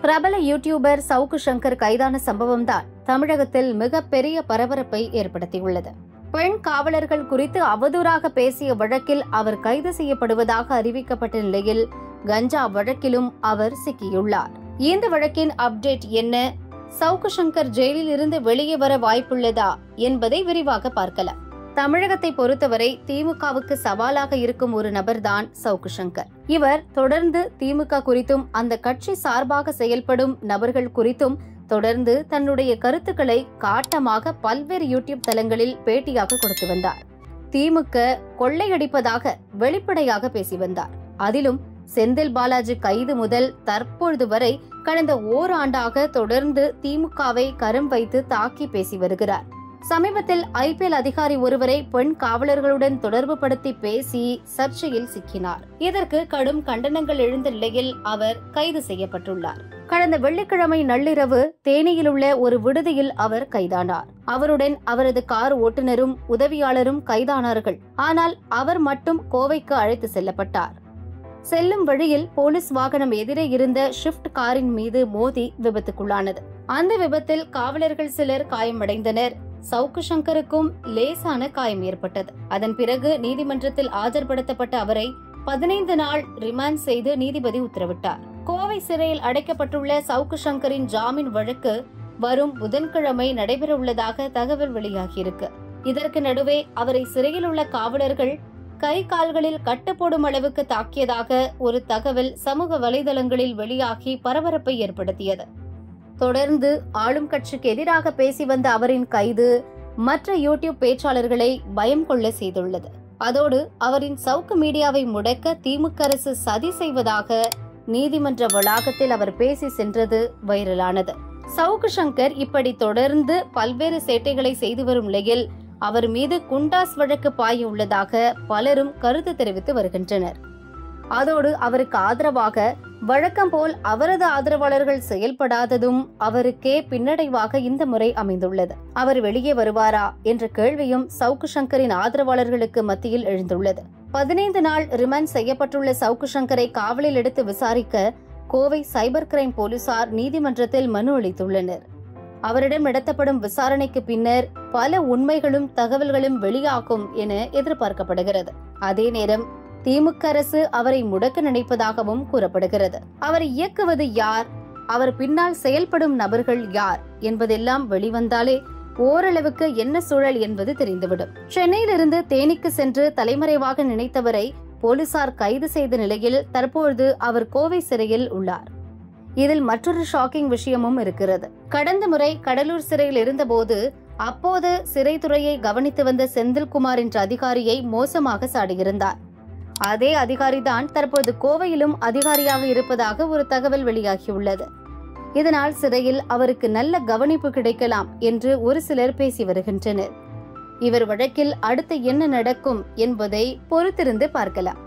பிரபல யூடியூபர் சவுக்கு சங்கர் கைதான சம்பவம் தான் தமிழகத்தில் மிகப்பெரிய பரபரப்பை ஏற்படுத்தியுள்ளது பெண் காவலர்கள் குறித்து அவதூறாக பேசிய வழக்கில் அவர் கைது செய்யப்படுவதாக அறிவிக்கப்பட்ட நிலையில் கஞ்சா வழக்கிலும் அவர் சிக்கியுள்ளார் இந்த வழக்கின் அப்டேட் என்ன சவுக்கு சங்கர் ஜெயிலில் இருந்து வெளியே வர வாய்ப்புள்ளதா என்பதை விரிவாக பார்க்கலாம் தமிழகத்தை பொறுத்தவரை திமுகவுக்கு சவாலாக இருக்கும் ஒரு நபர்தான் சவுக்கு சங்கர் இவர் தொடர்ந்து திமுக குறித்தும் அந்த கட்சி சார்பாக செயல்படும் நபர்கள் குறித்தும் தொடர்ந்து தன்னுடைய கருத்துக்களை காட்டமாக பல்வேறு யூடியூப் தளங்களில் பேட்டியாக கொடுத்து வந்தார் திமுக கொள்ளையடிப்பதாக வெளிப்படையாக பேசி வந்தார் அதிலும் செந்தில் பாலாஜி கைது முதல் தற்பொழுது வரை கடந்த ஓராண்டாக தொடர்ந்து திமுகவை கரம் வைத்து தாக்கி பேசி வருகிறார் சமீபத்தில் ஐபிஎல் அதிகாரி ஒருவரை பெண் காவலர்களுடன் தொடர்பு படுத்தி பேசி சர்ச்சையில் சிக்கினார் இதற்கு கடும் கண்டனங்கள் எழுந்த நிலையில் அவர் கைது செய்யப்பட்டுள்ளார் கடந்த வெள்ளிக்கிழமை நள்ளிரவு தேனியில் உள்ள ஒரு விடுதியில் அவர் கைதானார் அவருடன் அவரது கார் ஓட்டுநரும் உதவியாளரும் கைதானார்கள் ஆனால் அவர் மட்டும் கோவைக்கு அழைத்து செல்லப்பட்டார் செல்லும் வழியில் போலீஸ் வாகனம் எதிரே இருந்த ஷிப்ட் காரின் மீது மோதி விபத்துக்குள்ளானது அந்த விபத்தில் காவலர்கள் சிலர் காயமடைந்தனர் சவுக்கு சங்கருக்கும் லேசான காயம் ஏற்பட்டது அதன் பிறகு நீதிமன்றத்தில் ஆஜர்படுத்தப்பட்ட அவரை பதினைந்து நாள் ரிமாண்ட் செய்து நீதிபதி உத்தரவிட்டார் கோவை சிறையில் அடைக்கப்பட்டுள்ள சவுக்கு சங்கரின் ஜாமீன் வழக்கு வரும் புதன்கிழமை நடைபெறவுள்ளதாக தகவல் வெளியாகியிருக்கு இதற்கு நடுவே அவரை சிறையில் உள்ள காவலர்கள் கை கால்களில் கட்டு போடும் அளவுக்கு தாக்கியதாக ஒரு தகவல் சமூக வலைதளங்களில் வெளியாகி பரபரப்பை ஏற்படுத்தியது தொடர்ந்து ஆளும் கட்சிக்கு எதிராக பேசி வந்த அவரின் கைது மற்ற யூடியூப் பேச்சாளர்களை பயம் கொள்ள செய்துள்ளது அதோடு அவரின் சவுக்கு மீடியாவை முடக்க திமுக அரசு சதி செய்வதாக நீதிமன்ற வளாகத்தில் அவர் பேசி சென்றது வைரலானது சவுக்கு சங்கர் இப்படி தொடர்ந்து பல்வேறு சேட்டைகளை செய்து வரும் நிலையில் அவர் மீது குண்டாஸ் வழக்கு பாய உள்ளதாக பலரும் கருத்து தெரிவித்து வருகின்றனர் அதோடு அவருக்கு ஆதரவாக வழக்கம் போல் அவரது ஆதரவாளர்கள் செயல்படாததும் அவருக்கே பின்னடைவாக இந்த முறை அமைந்துள்ளது அவர் வெளியே வருவாரா என்ற கேள்வியும் சவுக்கு சங்கரின் ஆதரவாளர்களுக்கு மத்தியில் எழுந்துள்ளது பதினைந்து நாள் ரிமாண்ட் செய்யப்பட்டுள்ள சவுக்கு சங்கரை காவலில் எடுத்து விசாரிக்க கோவை சைபர் கிரைம் போலீசார் நீதிமன்றத்தில் மனு அளித்துள்ளனர் அவரிடம் நடத்தப்படும் விசாரணைக்கு பின்னர் பல உண்மைகளும் தகவல்களும் வெளியாகும் என எதிர்பார்க்கப்படுகிறது அதே நேரம் திமுக அரசு அவரை முடக்க நினைப்பதாகவும் கூறப்படுகிறது அவரை இயக்குவது யார் அவர் பின்னால் செயல்படும் நபர்கள் யார் என்பதெல்லாம் வெளிவந்தாலே ஓரளவுக்கு என்ன சூழல் என்பது தெரிந்துவிடும் சென்னையிலிருந்து தேனிக்கு சென்று தலைமறைவாக நினைத்தவரை போலீசார் கைது செய்த நிலையில் தற்பொழுது அவர் கோவை சிறையில் உள்ளார் இதில் மற்றொரு ஷாக்கிங் விஷயமும் இருக்கிறது கடந்த முறை கடலூர் சிறையில் இருந்தபோது அப்போது சிறைத்துறையை கவனித்து வந்த செந்தில்குமார் என்ற அதிகாரியை மோசமாக சாடியிருந்தார் அதே அதிகாரிதான் தற்போது கோவையிலும் அதிகாரியாக இருப்பதாக ஒரு தகவல் வெளியாகியுள்ளது இதனால் சிறையில் அவருக்கு நல்ல கவனிப்பு கிடைக்கலாம் என்று ஒரு சிலர் பேசி வருகின்றனர் இவர் வழக்கில் அடுத்து என்ன நடக்கும் என்பதை பொறுத்திருந்து பார்க்கலாம்